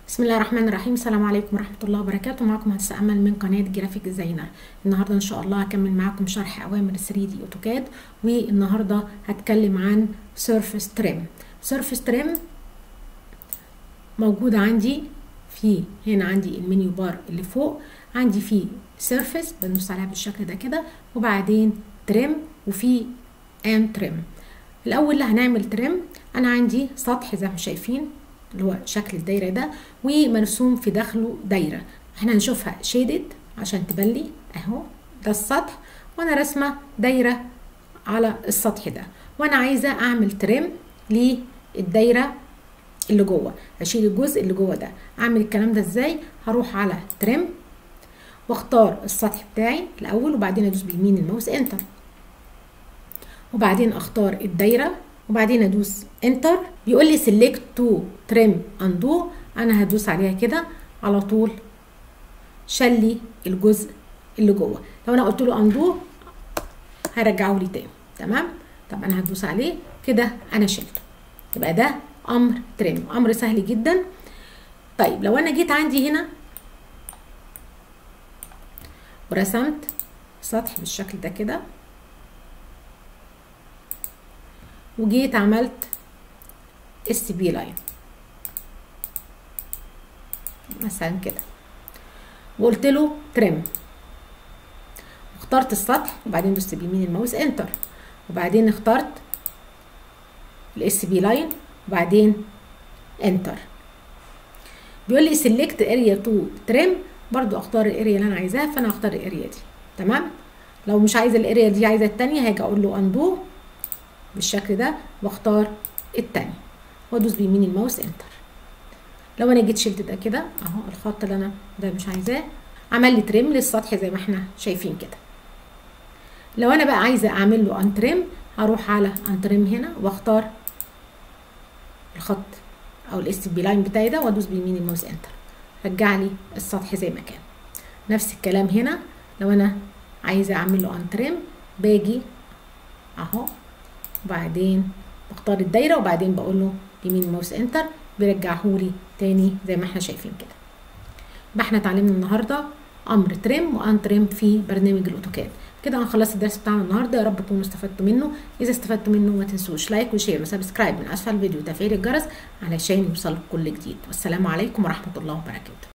بسم الله الرحمن الرحيم السلام عليكم ورحمة الله وبركاته معكم هندسة أمل من قناة جرافيك ديزاينر النهاردة إن شاء الله هكمل معاكم شرح أوامر 3 دي أوتوكاد والنهاردة هتكلم عن سيرفس تريم سيرفس تريم موجود عندي في هنا عندي المنيو بار اللي فوق عندي فيه سيرفس بندوس عليها بالشكل ده كده وبعدين تريم وفي ان تريم الأول اللي هنعمل تريم أنا عندي سطح زي ما شايفين اللي هو شكل الدايره ده ومرسوم في داخله دايره احنا هنشوفها شيدد عشان تبان لي اهو ده السطح وانا راسمه دايره على السطح ده وانا عايزه اعمل تريم للدايره اللي جوه هشيل الجزء اللي جوه ده اعمل الكلام ده ازاي هروح على تريم واختار السطح بتاعي الاول وبعدين ادوس باليمين الماوس انتر وبعدين اختار الدايره وبعدين ادوس انتر بيقول لي سيلكت تو تريم اندو انا هدوس عليها كده على طول شال لي الجزء اللي جوه لو انا قلت له اندو هيرجعه لي تاني تمام طب انا هدوس عليه كده انا شلته يبقى ده امر تريم امر سهل جدا طيب لو انا جيت عندي هنا ورسمت سطح بالشكل ده كده وجيت عملت اس بي لاين مثلا كده وقلت له تريم واخترت السطح وبعدين دوست بيمين الماوس انتر وبعدين اخترت الاس بي لاين وبعدين انتر بيقول لي سيلكت اريا تو تريم برضو اختار الاريا اللي انا عايزاها فانا هختار الاريا دي تمام لو مش عايزه الاريا دي عايزه التانية هاجي اقول له اندو بالشكل ده واختار التاني وادوس بيمين الماوس انتر لو انا جيت شلت ده كده اهو الخط اللي انا ده مش عايزاه عمل لي تريم للسطح زي ما احنا شايفين كده لو انا بقى عايزه اعمل له ان تريم هروح على ان تريم هنا واختار الخط او الاس بي لاين بتاعي ده وادوس بيمين الماوس انتر رجع لي السطح زي ما كان نفس الكلام هنا لو انا عايزه اعمل له ان تريم باجي اهو وبعدين بختار الدايره وبعدين بقول له يمين ماوس انتر بيرجعهولي تاني زي ما احنا شايفين كده يبقى احنا اتعلمنا النهارده امر تريم وان تريم في برنامج الاوتوكاد كده انا خلصت الدرس بتاعنا النهارده يا رب تكونوا استفدتوا منه اذا استفدتوا منه ما تنسوش لايك وشير وسبسكرايب من اسفل الفيديو وتفعيل الجرس علشان يوصلكم كل جديد والسلام عليكم ورحمه الله وبركاته